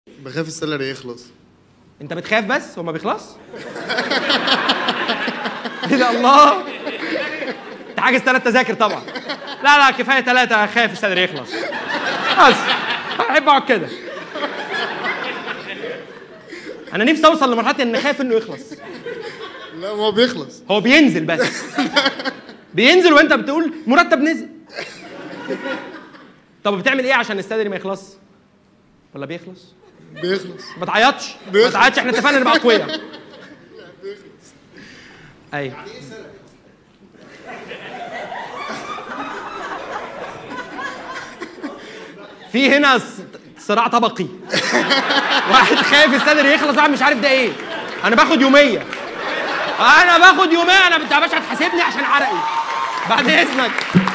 بخاف السالري يخلص انت بتخاف بس هو ما بيخلص ايه ده الله انت حاجز ثلاث تذاكر طبعا لا لا كفايه ثلاثه خايف السالري يخلص بس احب اقعد كده انا نفسي اوصل لمرحله ان خايف انه يخلص لا ما هو بيخلص هو بينزل بس بينزل وانت بتقول مرتب نزل طب بتعمل ايه عشان السالري ما يخلص ولا بيخلص بيخلص ما تعيطش ما بيخلص. تعيطش احنا اتفقنا نبقى اقوياء ايوه في هنا ص- صراع طبقي واحد خايف السالري يخلص واحد مش عارف ده ايه انا باخد يوميه انا باخد يوميه انا انت يا باشا هتحاسبني عشان عرقي بعد اذنك